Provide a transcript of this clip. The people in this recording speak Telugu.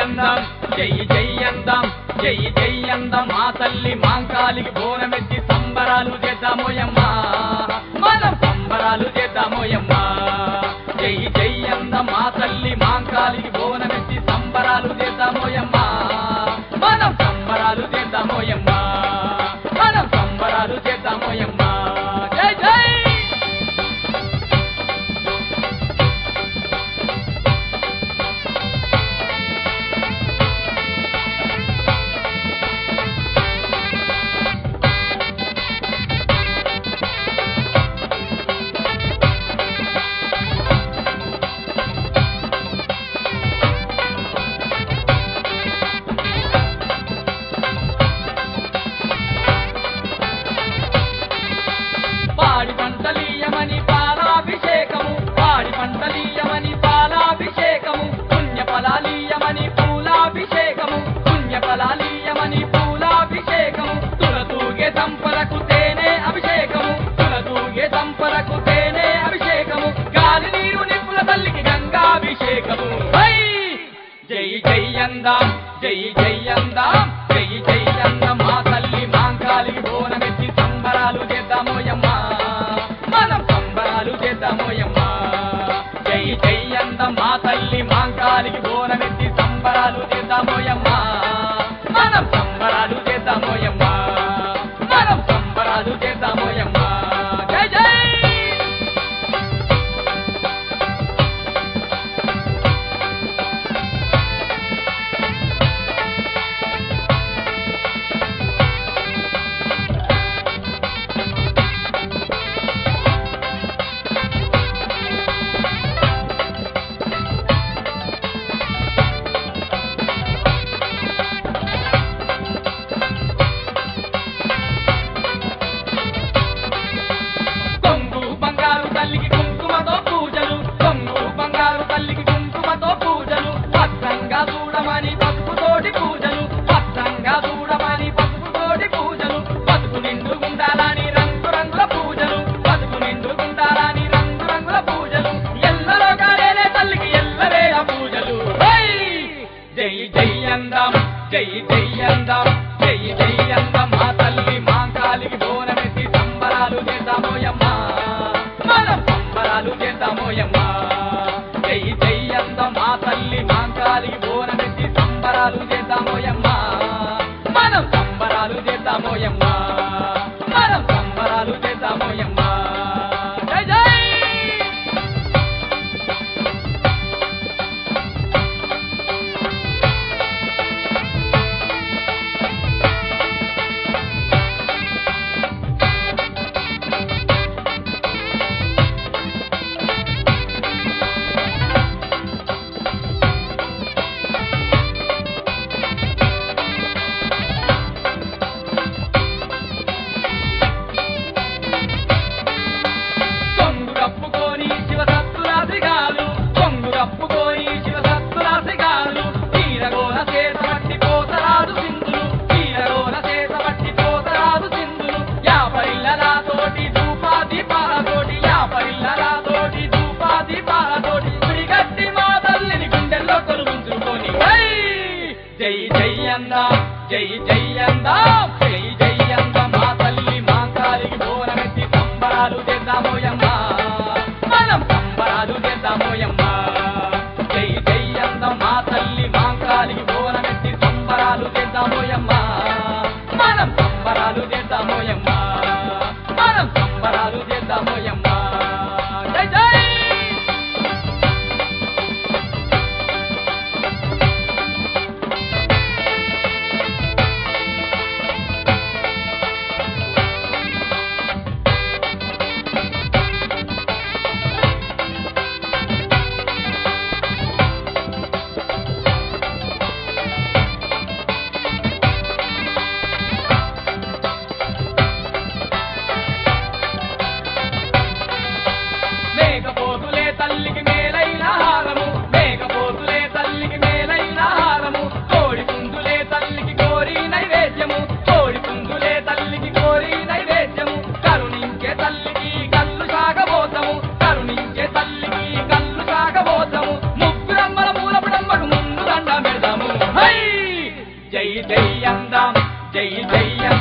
అందం జై జై అందం జై జై అందం మా తల్లి మాంకాలికి బోనమెత్తి సంబరాలు చేద్దామోయమ్మా మనం సంబరాలు చేద్దామోయమ్మా జై జై అందం మా తల్లి మాంకాలికి బోనమెత్తి సంబరాలు చేద్దామోయమ్మా మనం సంబరాలు చేద్దామోయమ్మా మనం సంబరాలు చేద్దామోయమ్మా జై జై పాడి పంటలీయమని పాలాభిషేకము పాడి పంటలీయమని పాలాభిషేకము పుణ్య ఫలాలీయమని పూలాభిషేకము పుణ్య ఫలాలీయమని పూలాభిషేకము తులతూగే దంపలకు తేనె అభిషేకము తులతూగే దంపలకు తేనె అభిషేకము గాలి నీరు నిప్పుల తల్లికి గంగాభిషేకము హై! జై జై అందాం జై జై అందాం జై జై అందం మా తల్లి మాంకాలికి బోనమెత్తి సంబరాలు చేద్దామోయమ్మా మనం సంబరాలు చేద్దామోయమ్మా జై జై అందం మా తల్లి మాంకాలికి బోనమెత్తి సంబరాలు చేద్దామోయమ్మా మనం సంబరాలు చేద్దామోయమ్మా మనం సంబరాలు చేద్దామోయమ్మా జై జై కొంగు బంగారు తల్లికి కుంకుమతో పూజలు కొంగు బంగారు తల్లికి కుంకుమతో పూజలు భద్రంగా చూడమని పసుపుతోటి పూజలు భద్రంగా చూడమని పసుపుతోటి పూజలు బతుకు నిండు గుండాలని రంగు రంగుల పూజలు బతుకు నిండు గుండాలని రంగు రంగుల పూజలు ఎల్లలో కాలేలే తల్లికి ఎల్లవేళ పూజలు హై! జై జై అందం జై జై అందం జై జై అందం మా తల్లి మాంకాలికి బోనమెత్తి సంబరాలు చేద్దామోయమ్మా మనం సంబరాలు చేద్దామోయమ్మా జై జై అందం మా తల్లి మాంకాలికి బోనమెత్తి సంబరాలు చేద్దామోయమ్మా మనం సంబరాలు చేద్దామోయమ్మా మనం సంబరాలు చేద్దామోయమ్మా జై జై కొంగు కప్పుకొని శివ సత్తురాశిగాలు కొంగు కప్పుకొని శివ సత్తురాశిగాలు తీరగోన చేత పట్టి పోతరాదు సింధులు తీరగోన చేత పట్టి పోతరాదు సింధులు యాపరిల్లలాతోటి ధూపా దీపాలతోటి యాపరిల్లలాతోటి ధూపా దీపాలతోటి గుడిగట్టి మా తల్లిని గుండెల్లో కొలుగుంచుకొని హై! జై జై అందా జై జై అందా జై జై అందా మా తల్లి మా కాలికి బోనమెత్తి సంబరాలు చేద్దామోయమ్మా మనం సంబరాలు చేద్దామోయమ్మా జై జై అందా మా తల్లి మా కాలికి బోనమెత్తి సంబరాలు చేద్దామోయమ్మా మనం సంబరాలు చేద్దామోయమ్మా మనం సంబరాలు చేద్దామోయమ్మా జై జై జై జయ